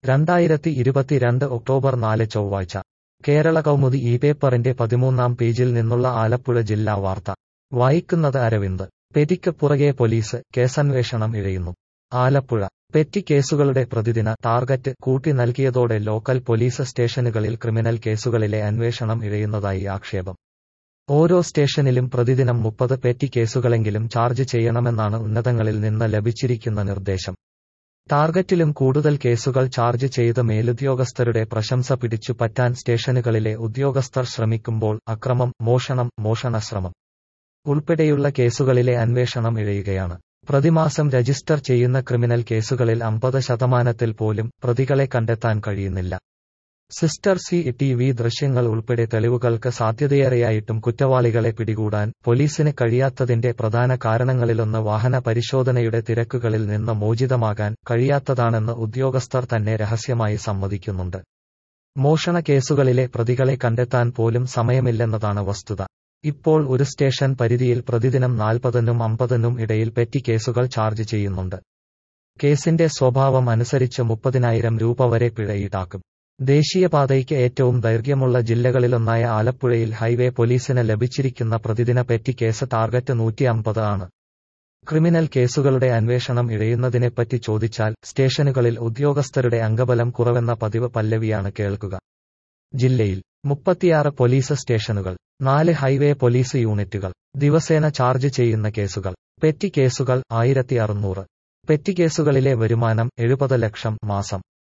രണ്ടായിരത്തി ഇരുപത്തിരണ്ട് ഒക്ടോബർ നാല് ചൊവ്വാഴ്ച കേരള കൗമുദി ഈ പേപ്പറിന്റെ പതിമൂന്നാം പേജിൽ നിന്നുള്ള ആലപ്പുഴ ജില്ലാ വാർത്ത വായിക്കുന്നത് അരവിന്ദ് പെറ്റിക്ക് പുറകെ പോലീസ് കേസന്വേഷണം ഇഴയുന്നു ആലപ്പുഴ പെറ്റി കേസുകളുടെ പ്രതിദിന ടാർഗറ്റ് കൂട്ടി നൽകിയതോടെ ലോക്കൽ പോലീസ് സ്റ്റേഷനുകളിൽ ക്രിമിനൽ കേസുകളിലെ അന്വേഷണം ഇഴയുന്നതായി ആക്ഷേപം ഓരോ സ്റ്റേഷനിലും പ്രതിദിനം മുപ്പത് പെറ്റി കേസുകളെങ്കിലും ചാർജ് ചെയ്യണമെന്നാണ് ഉന്നതങ്ങളിൽ നിന്ന് ലഭിച്ചിരിക്കുന്ന നിർദ്ദേശം ടാർഗറ്റിലും കൂടുതൽ കേസുകൾ ചാർജ് ചെയ്ത് മേലുദ്യോഗസ്ഥരുടെ പ്രശംസ പിടിച്ചു പറ്റാൻ സ്റ്റേഷനുകളിലെ ഉദ്യോഗസ്ഥർ ശ്രമിക്കുമ്പോൾ അക്രമം മോഷണം മോഷണശ്രമം ഉൾപ്പെടെയുള്ള കേസുകളിലെ അന്വേഷണം ഇഴയുകയാണ് പ്രതിമാസം രജിസ്റ്റർ ചെയ്യുന്ന ക്രിമിനൽ കേസുകളിൽ അമ്പത് ശതമാനത്തിൽ പോലും പ്രതികളെ കണ്ടെത്താൻ കഴിയുന്നില്ല സിസ്റ്റർ സി ടി വി ദൃശ്യങ്ങൾ ഉൾപ്പെടെ തെളിവുകൾക്ക് സാധ്യതയേറെയായിട്ടും കുറ്റവാളികളെ പിടികൂടാൻ പോലീസിന് കഴിയാത്തതിന്റെ പ്രധാന കാരണങ്ങളിലൊന്ന് വാഹന പരിശോധനയുടെ തിരക്കുകളിൽ നിന്ന് മോചിതമാകാൻ കഴിയാത്തതാണെന്ന് ഉദ്യോഗസ്ഥർ തന്നെ രഹസ്യമായി സമ്മതിക്കുന്നുണ്ട് മോഷണ കേസുകളിലെ പ്രതികളെ കണ്ടെത്താൻ പോലും സമയമില്ലെന്നതാണ് വസ്തുത ഇപ്പോൾ ഒരു സ്റ്റേഷൻ പരിധിയിൽ പ്രതിദിനം നാൽപ്പതിനും അമ്പതിനും ഇടയിൽ പെറ്റി കേസുകൾ ചാർജ് ചെയ്യുന്നുണ്ട് കേസിന്റെ സ്വഭാവം അനുസരിച്ച് മുപ്പതിനായിരം രൂപ വരെ പിഴ ഈടാക്കും ദേശീയപാതയ്ക്ക് ഏറ്റവും ദൈർഘ്യമുള്ള ജില്ലകളിലൊന്നായ ആലപ്പുഴയിൽ ഹൈവേ പോലീസിന് ലഭിച്ചിരിക്കുന്ന പ്രതിദിന പെറ്റി കേസ് ടാർഗറ്റ് നൂറ്റി അമ്പത് ആണ് ക്രിമിനൽ കേസുകളുടെ അന്വേഷണം ഇഴയുന്നതിനെപ്പറ്റി ചോദിച്ചാൽ സ്റ്റേഷനുകളിൽ ഉദ്യോഗസ്ഥരുടെ അംഗബലം കുറവെന്ന പതിവ് പല്ലവിയാണ് കേൾക്കുക ജില്ലയിൽ മുപ്പത്തിയാറ് പോലീസ് സ്റ്റേഷനുകൾ നാല് ഹൈവേ പോലീസ് യൂണിറ്റുകൾ ദിവസേന ചാർജ് ചെയ്യുന്ന കേസുകൾ പെറ്റി കേസുകൾ ആയിരത്തി അറുന്നൂറ് പെറ്റി കേസുകളിലെ വരുമാനം എഴുപത് ലക്ഷം മാസം